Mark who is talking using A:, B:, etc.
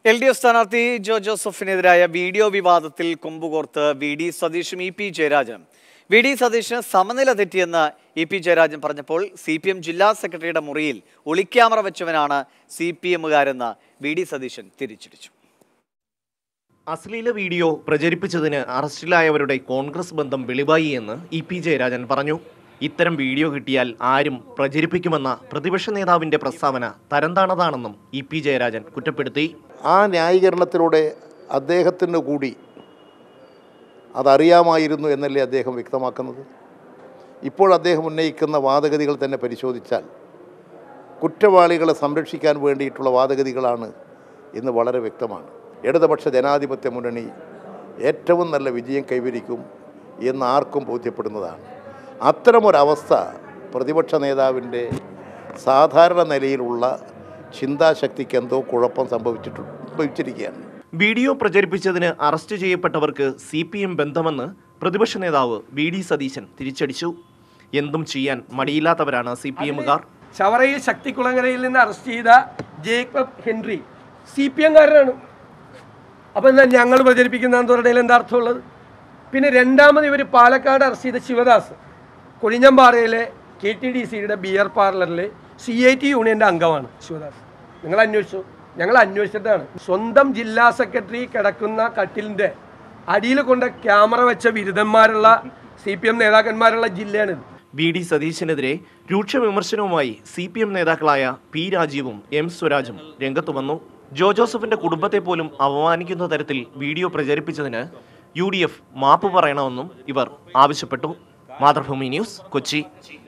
A: L D F സ്ഥാനാർത്ഥി ജോ ജോസഫിനെതിരായ video വിവാദത്തിൽ കൊമ്പുകോർത്ത് വി ഡി സതീഷും ഇ പി ജയരാജനും വി ഡി സതീഷിന് സമനില തെറ്റിയെന്ന് ഇ പി ജയരാജൻ പറഞ്ഞപ്പോൾ സി പി എം ജില്ലാ സെക്രട്ടറിയുടെ മുറിയിൽ ഒളിക്യാമറ വെച്ചവനാണ് സി പി എമ്മുകാരെന്ന് വി ഡി സതീശൻ തിരിച്ചടിച്ചു
B: അശ്ലീല വീഡിയോ പ്രചരിപ്പിച്ചതിന് അറസ്റ്റിലായവരുടെ കോൺഗ്രസ് ബന്ധം വെളിവായി എന്ന് ഇ പി ജയരാജൻ പറഞ്ഞു ഇത്തരം വീഡിയോ കിട്ടിയാൽ ആരും പ്രചരിപ്പിക്കുമെന്ന പ്രതിപക്ഷ നേതാവിന്റെ പ്രസ്താവന തരംതാണതാണെന്നും ഇ പി ജയരാജൻ കുറ്റപ്പെടുത്തി
C: ആ ന്യായീകരണത്തിലൂടെ അദ്ദേഹത്തിന് കൂടി അതറിയാമായിരുന്നു എന്നല്ലേ അദ്ദേഹം വ്യക്തമാക്കുന്നത് ഇപ്പോൾ അദ്ദേഹം ഉന്നയിക്കുന്ന വാദഗതികൾ തന്നെ പരിശോധിച്ചാൽ കുറ്റവാളികളെ സംരക്ഷിക്കാൻ വേണ്ടിയിട്ടുള്ള വാദഗതികളാണ് ഇന്ന് വളരെ വ്യക്തമാണ് ഇടതുപക്ഷ ജനാധിപത്യ മുന്നണി ഏറ്റവും നല്ല വിജയം കൈവരിക്കും എന്ന് ആർക്കും ബോധ്യപ്പെടുന്നതാണ് അത്തരമൊരവസ്ഥ പ്രതിപക്ഷ നേതാവിൻ്റെ സാധാരണ നിലയിലുള്ള ചിന്താശക്തിക്ക് എന്തോ കുഴപ്പം സംഭവിച്ചിട്ടു സംഭവിച്ചിരിക്കുകയാണ്
B: വീഡിയോ പ്രചരിപ്പിച്ചതിന് അറസ്റ്റ് ചെയ്യപ്പെട്ടവർക്ക് സി പി എം ബന്ധമെന്ന് പ്രതിപക്ഷ നേതാവ് വി ഡി സതീശൻ തിരിച്ചടിച്ചു എന്തും ചെയ്യാൻ മടിയില്ലാത്തവരാണ് സി പി എമ്മുകാർ
D: ചവറയിൽ ശക്തികുളങ്ങരയിൽ നിന്ന് അറസ്റ്റ് ചെയ്ത ജേക്കബ് ഹെൻറി സി പി എംകാരനാണ് അപ്പം എന്താ ഞങ്ങൾ പ്രചരിപ്പിക്കുന്നതെന്ന് പറഞ്ഞാൽ എന്താ അർത്ഥമുള്ളത് പിന്നെ രണ്ടാമത് ഇവർ പാലക്കാട് അറസ്റ്റ് ചെയ്ത ശിവദാസ് കൊഴിഞ്ഞമ്പാറയിലെ കെ ടി ഡി സിയുടെ ബിയർ പാർലറിൽ സി ഐ ടി യൂണിയൻ്റെ അംഗമാണ് ശിവദാസ് നിങ്ങൾ അന്വേഷിച്ചു ഞങ്ങൾ അന്വേഷിച്ചിട്ടാണ് സ്വന്തം ജില്ലാ സെക്രട്ടറി കിടക്കുന്ന കട്ടിലിൻ്റെ അടിയിൽ കൊണ്ട് ക്യാമറ വെച്ച ബിരുദന്മാരുള്ള സി പി എം നേതാക്കന്മാരുള്ള ജില്ലയാണിത്
B: വി ഡി സതീശനെതിരെ രൂക്ഷ വിമർശനവുമായി സി പി എം നേതാക്കളായ പി രാജീവും എം സ്വരാജും രംഗത്തു വന്നു ജോ ജോസഫിന്റെ കുടുംബത്തെ പോലും അപമാനിക്കുന്ന തരത്തിൽ വീഡിയോ പ്രചരിപ്പിച്ചതിന് യു ഡി എഫ് മാപ്പ് പറയണമെന്നും ഇവർ ആവശ്യപ്പെട്ടു മാതൃഭൂമി ന്യൂസ് കൊച്ചി